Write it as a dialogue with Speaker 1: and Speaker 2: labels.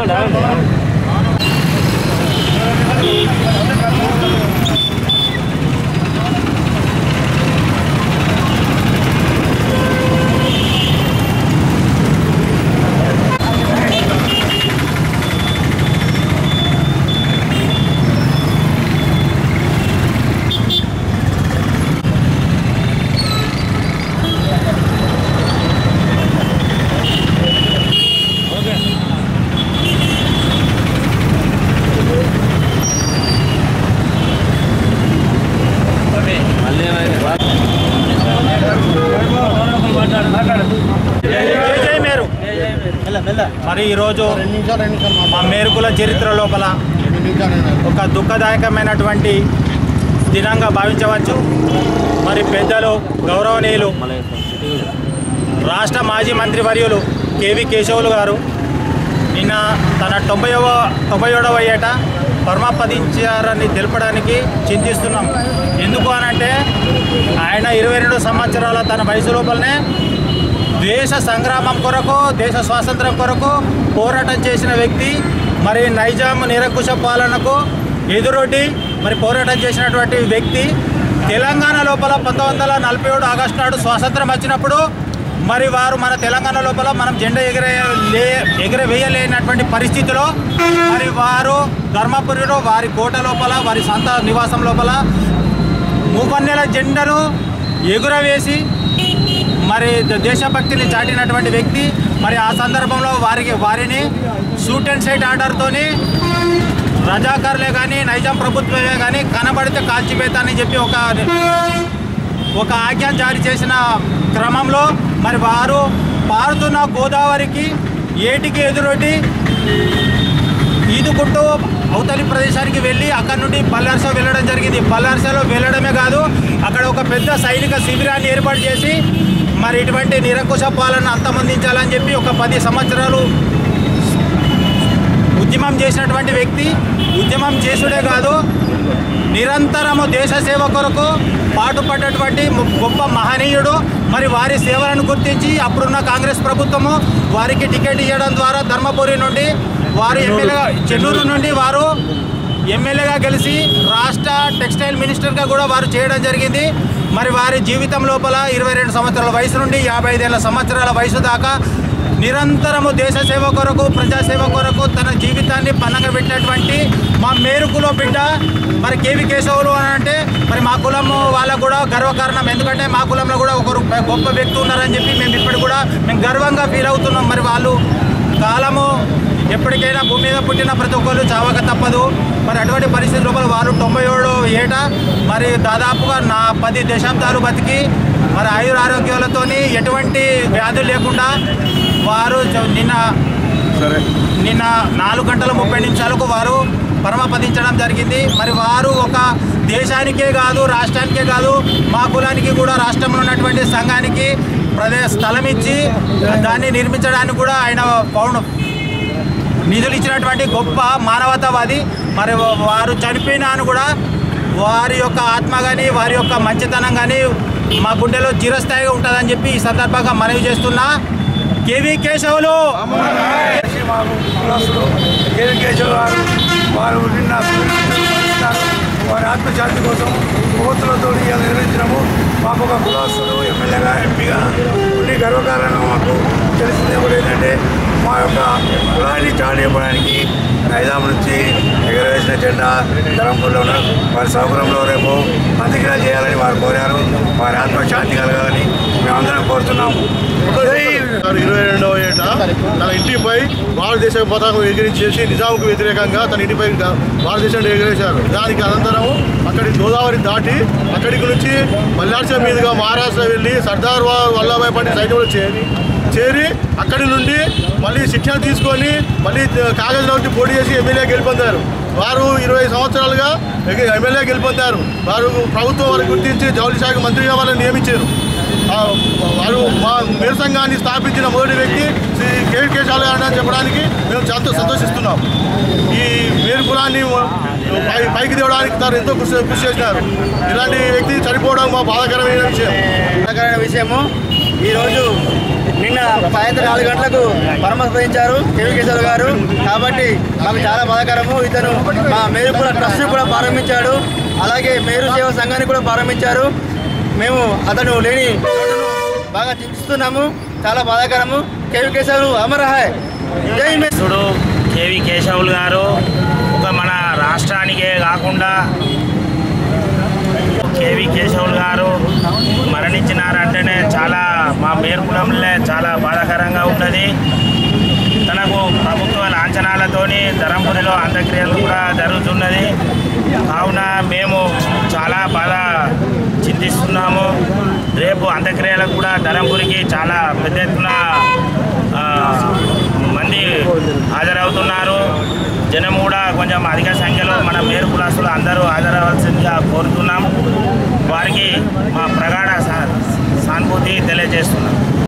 Speaker 1: జై మేరు మరి ఈరోజు మా మేరుకుల చరిత్ర లోపల ఒక దుఃఖదాయకమైనటువంటి దినంగా భావించవచ్చు మరి పెద్దలు గౌరవనీయులు రాష్ట్ర మాజీ మంత్రి వర్యులు కేవి కేశవులు గారు నిన్న తన తొంభైవ తొంభై ఏడవ ఏట పరమపదించారని తెలపడానికి చింతిస్తున్నాం ఎందుకు అనంటే ఆయన ఇరవై రెండు సంవత్సరాల తన వయసు లోపలనే దేశ సంగ్రామం కొరకు దేశ స్వాతంత్రం కొరకు పోరాటం చేసిన వ్యక్తి మరి నైజాం నిరంకుశ పాలనకు ఎదురొడ్డి మరి పోరాటం చేసినటువంటి వ్యక్తి తెలంగాణ లోపల పంతొమ్మిది వందల నలభై ఏడు ఆగస్టు నాడు స్వాతంత్రం వచ్చినప్పుడు మరి వారు మన తెలంగాణ లోపల మనం జెండా ఎగిరే లే ఎగరవేయలేనటువంటి పరిస్థితిలో మరి వారు ధర్మపురిలో వారి కోట లోపల వారి సొంత నివాసం లోపల మూపన్నెల జెండను ఎగురవేసి మరి ద- దేశభక్తిని చాటినటువంటి వ్యక్తి మరి ఆ సందర్భంలో వారికి వారిని షూట్ అండ్ సైట్ ఆర్డర్తోని రజాకారులే కానీ నైజాం ప్రభుత్వమే కానీ కనబడితే కాల్చివేతానని చెప్పి ఒక ఒక ఆజ్ఞ జారీ చేసిన క్రమంలో మరి వారు పారుతున్న గోదావరికి ఏటికి ఎదురొడ్డి ఈదుకుంటూ అవతలి ప్రదేశానికి వెళ్ళి అక్కడ నుండి బల్లార్స వెళ్ళడం జరిగింది బల్లార్సలో వెళ్ళడమే కాదు అక్కడ ఒక పెద్ద సైనిక శిబిరాన్ని ఏర్పాటు చేసి మరి ఇటువంటి నిరంకుశ పాలన అంతమొందించాలని చెప్పి ఒక పది సంవత్సరాలు ఉద్యమం చేసినటువంటి వ్యక్తి ఉద్యమం చేసుడే కాదు నిరంతరము దేశ సేవ కొరకు పాటుపడ్డటువంటి ము- గొప్ప మహనీయుడు మరి వారి సేవలను గుర్తించి అప్పుడున్న కాంగ్రెస్ ప్రభుత్వము వారికి టికెట్ ఇవ్వడం ద్వారా ధర్మపురి నుండి వారు ఎమ్మెల్యేగా చెన్నూరు నుండి వారు ఎమ్మెల్యేగా గెలిచి రాష్ట్ర టెక్స్టైల్ మినిస్టర్గా కూడా వారు చేయడం జరిగింది మరి వారి జీవితం లోపల ఇరవై రెండు సంవత్సరాల వయసు నుండి యాభై ఐదేళ్ల సంవత్సరాల వయసు దాకా నిరంతరము దేశ సేవ కొరకు ప్రజాసేవ కొరకు తన జీవితాన్ని పన్నంగా పెట్టినటువంటి మా మేరుకులో బిడ్డ మరి కేవి కేశవులు అని అంటే మరి మా కులము వాళ్ళకు కూడా గర్వకారణం ఎందుకంటే మా కులంలో కూడా ఒకరు గొప్ప వ్యక్తి ఉన్నారని చెప్పి మేము ఇప్పుడు కూడా మేము గర్వంగా ఫీల్ అవుతున్నాం మరి వాళ్ళు కాలము ఎప్పటికైనా భూమి మీద పుట్టిన ప్రతి ఒక్కరు చావక తప్పదు మరి అటువంటి పరిస్థితి లోపల వారు తొంభై ఏడు ఏట మరి దాదాపుగా నా పది దశాబ్దాలు బతికి మరి ఆయుర ఆరోగ్యాలతోని ఎటువంటి వ్యాధులు లేకుండా వారు జ- నిన్న నిన్న నాలుగు గంటల ముప్పై నిమిషాలకు వారు పరమపదించడం జరిగింది మరి వారు ఒక దేశానికే కాదు రాష్ట్రానికే కాదు మా కులానికి కూడా రాష్ట్రంలో ఉన్నటువంటి సంఘానికి ప్రదే స్థలం ఇచ్చి దాన్ని నిర్మించడానికి కూడా ఆయన పౌండ్ నిధులు ఇచ్చినటువంటి గొప్ప మానవతావాది మరి వా- వారు చనిపోయినా అని కూడా వారి యొక్క ఆత్మ కానీ వారి యొక్క మంచితనం కానీ మా గుండెలో చిరస్థాయిగా ఉంటుందని చెప్పి ఈ సందర్భంగా మనవి చేస్తున్నా కేవీ కేశవులు
Speaker 2: కేశవ గారు వారు నిన్న సూచించారు. వారి ఆత్మశాంతి కోసం కోతులతో నిర్వహించడము మాకు ఒక కులాస్తులు ఎమ్మెల్యేగా ఎంపీగా ఉండి గర్వకారణం మాకు తెలిసింది కూడా ఏంటంటే మా యొక్క కులాన్ని చాటు చెప్పడానికి నైజాం నుంచి ఎగరవేసిన జెండా ధరంపూర్లో ఉన్న వారి సౌకర్యంలో రేపు అంత్యక్రియ చేయాలని వారు కోరారు వారి ఆత్మశాంతి కలగాలని మేమందరం కోరుతున్నాము జై
Speaker 3: గారు ఇరవై రెండవ ఏట తన ఇంటిపై భారతదేశ పతాకం ఎగిరించేసి నిజాంకు వ్యతిరేకంగా తన ఇంటిపై గా- భారతదేశం ఎగిరేశారు దానికి అనంతరం అక్కడి గోదావరి దాటి అక్కడికి నుంచి మల్లార్చ మీదుగా మహారాష్ట్ర వెళ్ళి సర్దార్ వా- వల్లభాయ్ పటేల్ సైన్యంలో చేరి చేరి అక్కడి నుండి మళ్ళీ శిక్షణ తీసుకొని మళ్ళీ కాగజ్ నుంచి పోటీ చేసి ఎమ్మెల్యే గెలుపొందారు వారు ఇరవై సంవత్సరాలుగా ఎగ- ఎమ్మెల్యే గెలుపొందారు వారు ప్రభుత్వం వారిని గుర్తించి జౌళి శాఖ మంత్రిగా వాళ్ళని నియమించారు ఆ, వారు మా మేరు సంఘాన్ని స్థాపించిన మొదటి వ్యక్తి శ్రీ కేవీ కేశాల గారు అని చెప్పడానికి మేము చాలా సంతోషిస్తున్నాం ఈ మేరు కులాన్ని పై పైకి తేవడానికి తాను ఎంతో కృషి కృషి చేసినారు ఇలాంటి వ్యక్తి చనిపోవడం మా బాధాకరమైన విషయం
Speaker 4: బాధాకరమైన విషయము ఈరోజు నిన్న సాయంత్రం నాలుగు గంటలకు పరమస్పదించారు కేవీ కేశవ్ గారు కాబట్టి మాకు చాలా బాధాకరము ఇతను మా మేరుపుల ట్రస్ట్ కూడా ప్రారంభించాడు అలాగే మేరు సేవ సంఘాన్ని కూడా ప్రారంభించారు మేము అతను లేని లోటును బాగా చింతిస్తున్నాము చాలా బాధాకరము కేవీ కేశవులు అమరహాయ్ జై మే
Speaker 5: అధ్యక్షుడు కేవి కేశవులు గారు ఒక మన రాష్ట్రానికే కాకుండా కేవి కేశవులు గారు మరణించినారంటేనే చాలా మా మేర్కులంలో చాలా బాధాకరంగా ఉన్నది తనకు ప్రభుత్వ లాంఛనాలతోని ధరంపురిలో అంత్యక్రియలు కూడా జరుగుతున్నది కావున మేము చాలా బాధ చింతిస్తున్నాము రేపు అంత్యక్రియలకు కూడా ధరంపురికి చాలా పెద్ద ఎత్తున ఆ, మంది హాజరవుతున్నారు జనం కూడా కొంచెం అధిక సంఖ్యలో మన మేరు కులాసులు అందరూ హాజరవలసిందిగా కోరుతున్నాం వారికి మా ప్రగాఢ సా- సానుభూతి తెలియజేస్తున్నాం